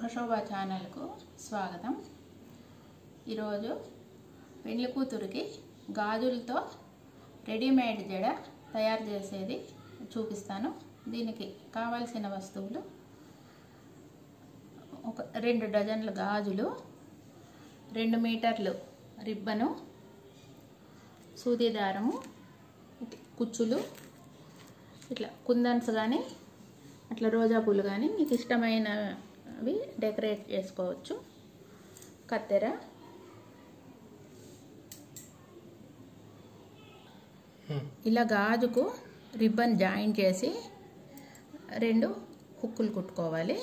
గృహశోభ ఛానల్కు స్వాగతం ఈరోజు పెండ్లి కూతురికి గాజులతో రెడీమేడ్ జడ తయారు చేసేది చూపిస్తాను దీనికి కావాల్సిన వస్తువులు ఒక రెండు డజన్ల గాజులు రెండు మీటర్లు రిబ్బను సూది దారము కుచ్చులు ఇట్లా కుందన్స్ కానీ అట్లా రోజా పూలు కానీ మీకు ఇష్టమైనవి డెకరేట్ చేసుకోవచ్చు కత్తెర ఇలా గాజుకు రిబ్బన్ జాయిన్ చేసి రెండు హుక్కులు కుట్టుకోవాలి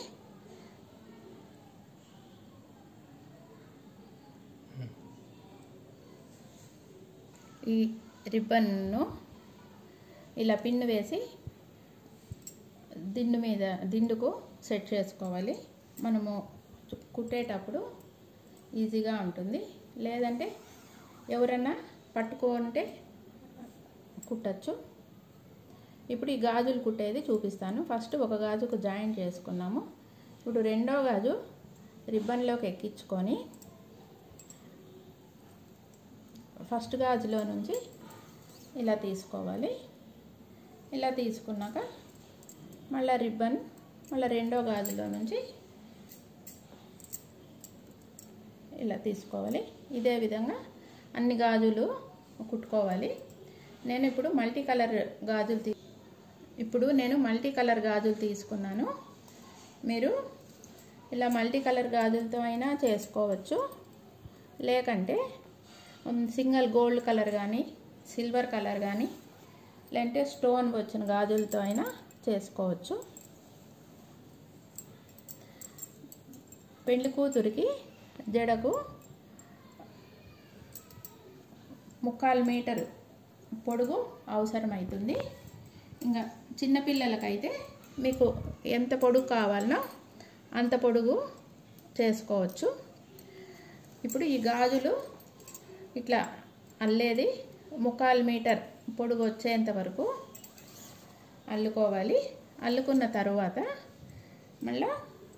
ఈ రిబ్బన్ను ఇలా పిన్ను వేసి దిండు మీద దిండుకు సెట్ చేసుకోవాలి మనము కుట్టేటప్పుడు ఈజీగా ఉంటుంది లేదంటే ఎవరన్నా పట్టుకుంటే కుట్టచ్చు ఇప్పుడు ఈ గాజులు కుట్టేది చూపిస్తాను ఫస్ట్ ఒక గాజుకు జాయిన్ చేసుకున్నాము ఇప్పుడు రెండో గాజు రిబ్బన్లోకి ఎక్కించుకొని ఫస్ట్ గాజులో నుంచి ఇలా తీసుకోవాలి ఇలా తీసుకున్నాక మళ్ళీ రిబ్బన్ మళ్ళీ రెండో గాజులో నుంచి ఇలా తీసుకోవాలి ఇదే విధంగా అన్ని గాజులు కుట్టుకోవాలి నేను ఇప్పుడు మల్టీ కలర్ గాజులు తీ ఇప్పుడు నేను మల్టీ కలర్ గాజులు తీసుకున్నాను మీరు ఇలా మల్టీ కలర్ గాజులతో అయినా చేసుకోవచ్చు లేకంటే సింగిల్ గోల్డ్ కలర్ కానీ సిల్వర్ కలర్ కానీ లేదంటే స్టోన్ వచ్చిన గాజులతో అయినా చేసుకోవచ్చు పెళ్లి కూతురికి జడకు ముక్కాలు మీటర్ పొడుగు అవసరమవుతుంది ఇంకా చిన్నపిల్లలకైతే మీకు ఎంత పొడుగు కావాలనో అంత పొడుగు చేసుకోవచ్చు ఇప్పుడు ఈ గాజులు ఇట్లా అల్లేది ముక్కాలు మీటర్ పొడుగు వచ్చేంత వరకు అల్లుకోవాలి అల్లుకున్న తర్వాత మళ్ళా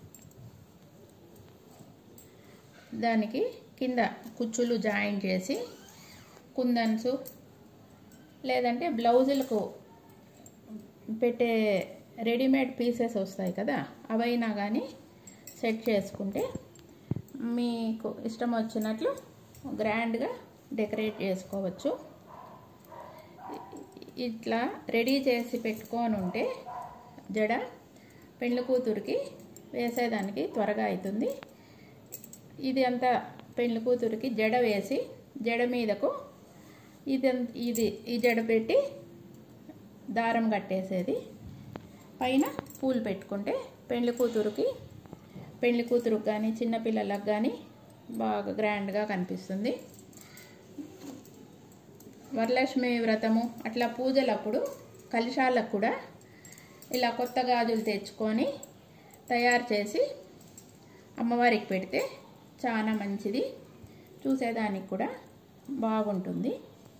దానికి కింద కుచ్చులు జాయిన్ చేసి కుందన్సు లేదంటే బ్లౌజులకు పెట్టే రెడీమేడ్ పీసెస్ వస్తాయి కదా అవైనా కానీ సెట్ చేసుకుంటే మీకు ఇష్టం వచ్చినట్లు గ్రాండ్గా డెకరేట్ చేసుకోవచ్చు ఇట్లా రెడీ చేసి పెట్టుకొని ఉంటే జడ పెండ్లి కూతురికి వేసేదానికి త్వరగా అవుతుంది ఇది అంతా పెండ్లి కూతురికి జడ వేసి జడ మీదకు ఇది ఇది ఈ జడ పెట్టి దారం కట్టేసేది పైన పూలు పెట్టుకుంటే పెండ్లి కూతురుకి పెండ్లి కూతురుకు కానీ చిన్నపిల్లలకు కానీ బాగా గ్రాండ్గా కనిపిస్తుంది వరలక్ష్మి వ్రతము అట్లా పూజలప్పుడు కలిశాలకు కూడా ఇలా కొత్త గాజులు తెచ్చుకొని తయారు చేసి అమ్మవారికి పెడితే చాలా మంచిది చూసేదానికి కూడా బాగుంటుంది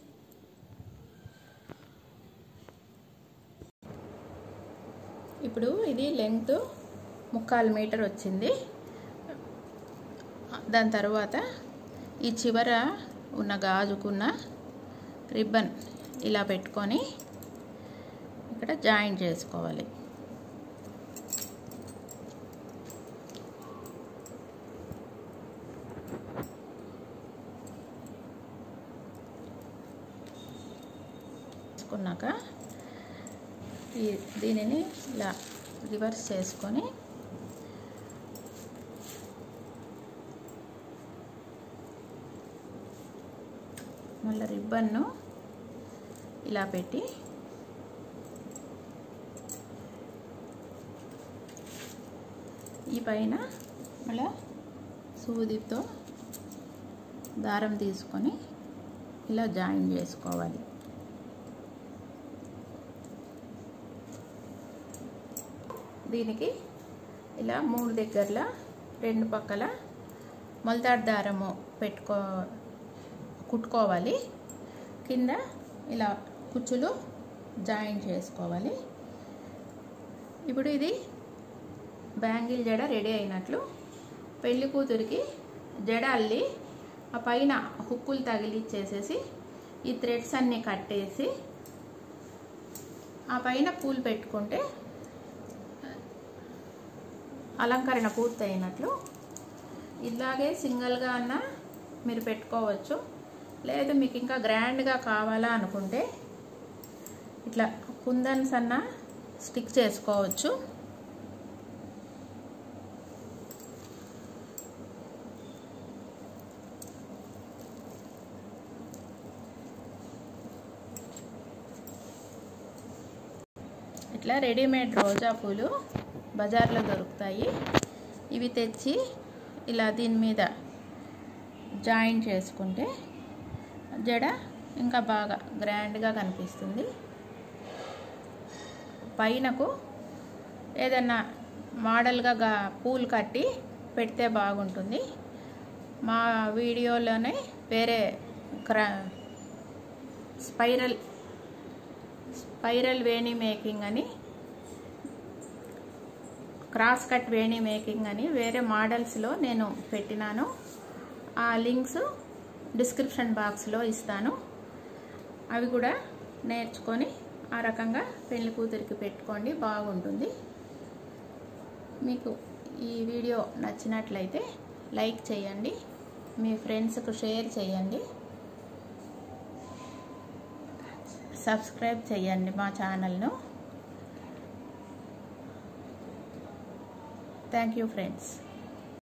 ఇప్పుడు ఇది లెంగ్త్ ముక్కాలు మీటర్ వచ్చింది దాని తర్వాత ఈ చివర ఉన్న గాజుకున్న రిబ్బన్ ఇలా పెట్టుకొని ఇక్కడ జాయిన్ చేసుకోవాలి చేసుకున్నాక ఈ దీనిని ఇలా రివర్స్ చేసుకొని మళ్ళీ రిబ్బన్ను ఇలా పెట్టి ఈ పైన మళ్ళీ సూదితో దారం తీసుకొని ఇలా జాయిన్ చేసుకోవాలి దీనికి ఇలా మూడు దగ్గరల రెండు పక్కల మొలతాడు దారము పెట్టుకో కుట్టుకోవాలి కింద ఇలా కుచ్చులు జాయిన్ చేసుకోవాలి ఇప్పుడు ఇది బ్యాంగిల్ జడ రెడీ అయినట్లు పెళ్లి కూతురికి జడ అల్లి ఆ పైన హుక్కులు తగిలిచ్చేసేసి ఈ థ్రెడ్స్ అన్నీ కట్టేసి ఆ పైన పూలు పెట్టుకుంటే అలంకరణ పూర్తయినట్లు ఇలాగే సింగిల్గా అన్న మీరు పెట్టుకోవచ్చు లేదు మీకు ఇంకా గ్రాండ్గా కావాలా అనుకుంటే ఇట్లా కుందన్స్ అన్న స్టిక్ చేసుకోవచ్చు ఇట్లా రెడీమేడ్ రోజా పూలు బజార్లో దొరుకుతాయి ఇవి తెచ్చి ఇలా దీని మీద జాయిన్ చేసుకుంటే జడ ఇంకా బాగా గ్రాండ్గా కనిపిస్తుంది పైనకు ఏదన్నా మోడల్గా గా పూలు కట్టి పెడితే బాగుంటుంది మా వీడియోలోనే వేరే క్రా స్పైరల్ స్పైరల్ వేణి మేకింగ్ అని క్రాస్ కట్ వేణి మేకింగ్ అని వేరే మోడల్స్లో నేను పెట్టినాను ఆ లింక్స్ డిస్క్రిప్షన్ బాక్స్లో ఇస్తాను అవి కూడా నేర్చుకొని ఆ రకంగా పెళ్లి కూతురికి పెట్టుకోండి బాగుంటుంది మీకు ఈ వీడియో నచ్చినట్లయితే లైక్ చేయండి మీ ఫ్రెండ్స్కు షేర్ చేయండి సబ్స్క్రైబ్ చేయండి మా ఛానల్ను థ్యాంక్ యూ ఫ్రెండ్స్